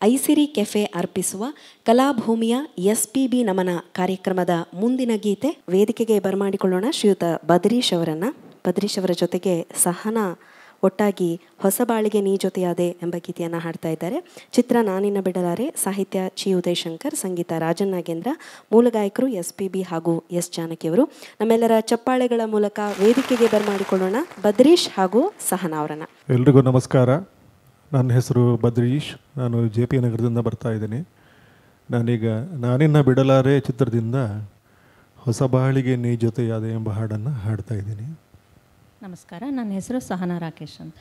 ಐಸಿರಿ cafe ಅರ್ಪಿಸುವ ಕಲಾಭೂಮಿಯ S P B ನಮನ ಕಾರ್ಯಕ್ರಮದ ಮುಂದಿನ ಗೀತೆ ವೇದಿಕೆಗೆ ಬರಮಾಡಿಕೊಳ್ಳೋಣ ಶ್ರೀಯುತ ಬದ್ರೀಶ್ ಅವರನ್ನು ಬದ್ರೀಶ್ ಅವರ ಜೊತೆಗೆ ಸಹನಾ ಒಟ್ಟಾಗಿ ಹೊಸ ಬಾಳಿಗೆ ನೀ ಜೊತೆಯಾದೆ ಎಂಬ ಗೀತೆಯನ್ನು ಹಾಡ್ತಾ ಇದ್ದಾರೆ ಚಿತ್ರ ನಾನಿನ್ನ ಬಿಡಲಾರೆ ಸಾಹಿತ್ಯ ಚಿ ಉದಯಶಂಕರ್ ಸಂಗೀತ ರಾಜನ್ ನಾಗೇಂದ್ರ ಮೂಲ ಗಾಯಕರು ಎಸ್ ಪಿ ಬಿ ಹಾಗೂ ಎಸ್ ಜಾನಕಿಯವರು ನಮ್ಮೆಲ್ಲರ ಚಪ್ಪಾಳೆಗಳ ಮೂಲಕ ವೇದಿಕೆಗೆ ಬರಮಾಡಿಕೊಳ್ಳೋಣ ಬದ್ರೀಶ್ ಹಾಗೂ ಸಹನಾ ಅವರನ್ನು ಎಲ್ರಿಗೂ ನಮಸ್ಕಾರ ನನ್ನ ಹೆಸರು ಬದ್ರೀಶ್ ನಾನು ಜೆ ಪಿ ನಗರದಿಂದ ಬರ್ತಾ ಇದ್ದೀನಿ ನಾನೀಗ ನಾನಿನ್ನ ಬಿಡಲಾರೆ ಚಿತ್ರದಿಂದ ಹೊಸ ಬಾಳಿಗೆ ನೀ ಜೊತೆಯಾದೆ ಎಂಬ ಹಾಡನ್ನು ಹಾಡ್ತಾ ಇದ್ದೀನಿ ನಮಸ್ಕಾರ ನನ್ನ ಹೆಸರು ಸಹನಾ ರಾಕೇಶ್ ಅಂತ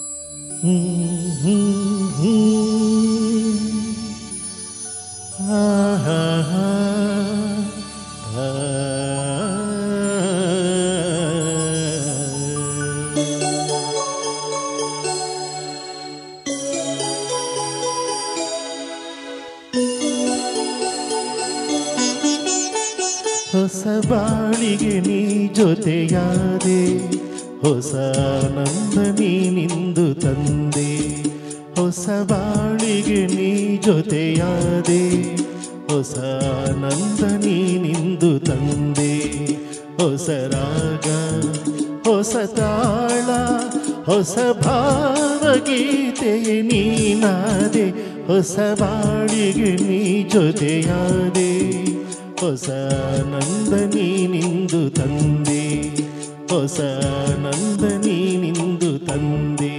ಹೊಸ ಬಾಳಿಗೆ ನೀ ಜೊತೆಯಾದೆ ಹೊಸ ಆನಂದ ನೀನಿಂದು ತಂದೆ ಹೊಸ ಬಾಳಿಗೆ ನೀ ಜೊತೆಯಾದೆ ಹೊಸ ಆನಂದ ನೀನಿಂದು ತಂದೆ ಹೊಸ ರಾಗ ಹೊಸ ತಾಳ ಹೊಸ ಭಾವಗೀತೆಯ ನೀನಾದೆ ಹೊಸ ಬಾಳಿಗೆ ನೀ ಜೊತೆಯಾದೆ ಹೊಸ ಆನಂದ ನೀನಿಂದು ತಂದೆ ಹೊಸ ಆನಂದ ನೀನಿಂದು ತಂದೆ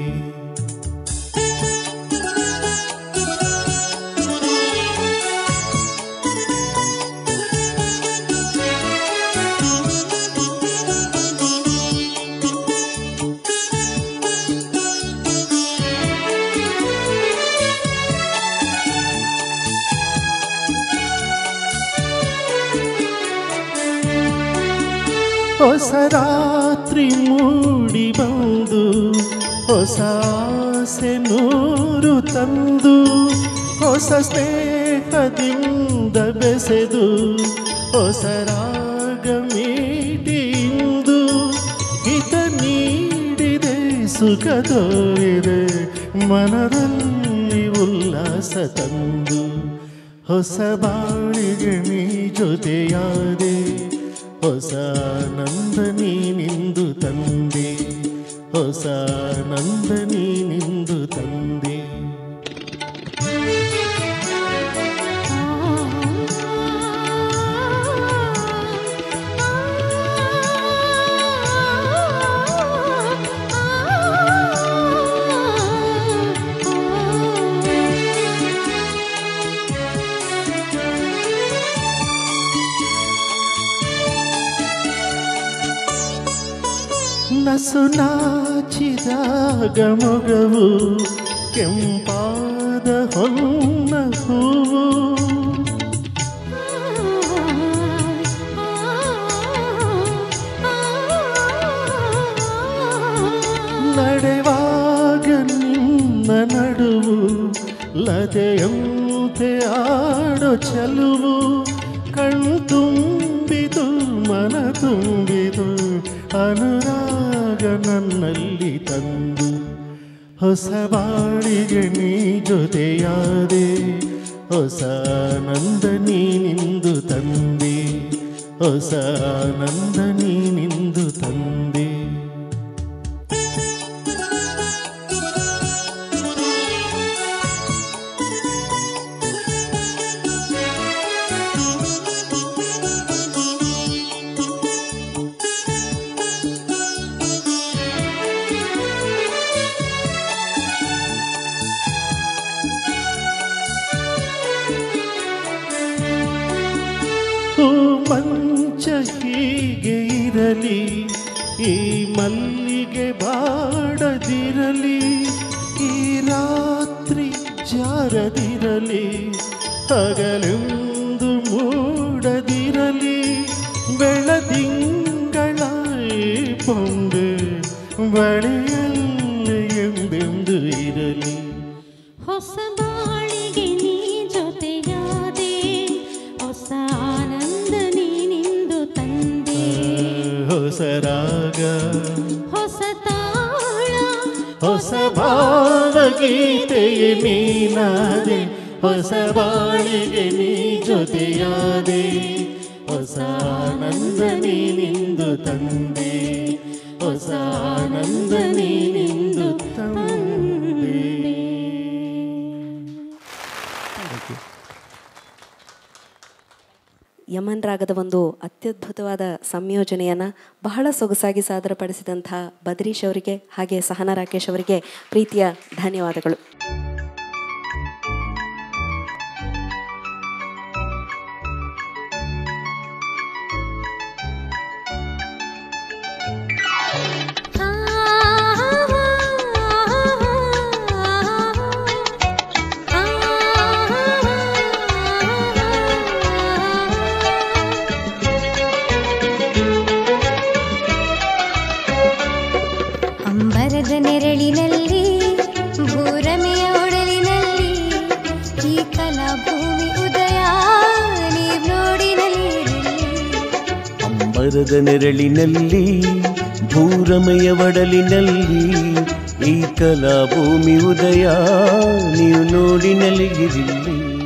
ಹೊಸ ರಾತ್ರಿ ಮೂಡಿ ಬಂದು ಹೊಸ ಆಸೆ ನೂರು ತಂದು ಹೊಸ ಸ್ನೇಹದಿಂದ ಬೆಸೆದು ಹೊಸ ರಾಗ ಮೀಟಿಂದು ಹಿತ ನೀಡಿದೆ ಸುಖ ತೋರಿದೆ ಮನದಲ್ಲಿ ಉಲ್ಲಾಸ ತಂದು ಹೊಸ ಬಾಳಿಗೆ ನೀ ಜೊತೆಯಾದೆ ಹೊಸ ಆನಂದ ನೀನಿಂದು ತಂದೆ ಹೊಸ ಆನಂದ ನೀನಿಂದು ತಂದೆ ನಸು ನಾಚಿದಾಗ ಮೊಗವು ಕೆಂಪಾದ ಹೊನ್ನ ಹೂವು ನಡೆವಾಗ ನಿನ್ನ ನಡುವು ಲತೆಯಂತೆ ಆಡೋ ಚಲುವು ಕಣ್ಣು ತುಂಬಿದು ಮನ ತುಂಬಿದು ಅನುರಾಗ ನನ್ನಲ್ಲಿ ತಂದು ಹೊಸ ಬಾಳಿಗೆ ನೀ ಜೊತೆಯಾದೆ ಹೊಸ ಆನಂದ ನೀನಿಂದು ತಂದೆ ಹೊಸ ಆನಂದ ನೀನಿಂದು ತಂದೆ ಹೂ ಮಂಚ ಹೀಗೆ ಇರಲಿ ಈ ಮಲ್ಲಿಗೆ ಬಾಡದಿರಲಿ ಈ ರಾತ್ರಿ ಜಾರದಿರಲಿ ಹಗಲೆಂದು ಮೂಡದಿರಲಿ ಬೆಳದಿಂಗಳ ಪೊಂದೆ ಬಳಿಯಲ್ಲಿ ಎಂದೆಂದು ಇರಲಿ ಹೊಸ ಬಾಳಿಗೆ ನೀ ಜೊತೆಯಾದೆ ಹೊಸ ಆನಂದ ನೀನಿಂದು ತಂದೆ ಹೊಸ ರಾಗ ಹೊಸ ತಾಳ ಹೊಸ ಭಾವಗೀತೆಯ ನೀನಾದೆ ಹೊಸ ಬಾಳಿಗೆ ನೀ ಜೊತೆಯಾದೆ ಹೊಸ ಆನಂದ ನೀನಿಂದು ತಂದೆ ಹೊಸ ಆನಂದ ನೀನಿಂದು ತಂದೆ ಯಮನ್ ರಾಗದ ಒಂದು ಅತ್ಯದ್ಭುತವಾದ ಸಂಯೋಜನೆಯನ್ನು ಬಹಳ ಸೊಗಸಾಗಿ ಸಾದರಪಡಿಸಿದಂಥ ಬದ್ರೀಶ್ ಅವರಿಗೆ ಹಾಗೆ ಸಹನಾ ರಾಕೇಶ್ ಅವರಿಗೆ ಪ್ರೀತಿಯ ಧನ್ಯವಾದಗಳು ಅಂಬರದ ನೆರಳಿನಲ್ಲಿ ಭೂರಮೆಯ ಒಡಲಿನಲ್ಲಿ ಈ ಕಲಾಭೂಮಿ ಉದಯ ನೀವ್ ನೋಡಿನಲ್ಲಿ ಅಂಬರದ ನೆರಳಿನಲ್ಲಿ ಭೂರಮೆಯ ಒಡಲಿನಲ್ಲಿ ಈ ಕಲಾ ಭೂಮಿ ಉದಯ ನೀವು ನೋಡಿ ನಲಿಗಿರಿಲ್ಲಿ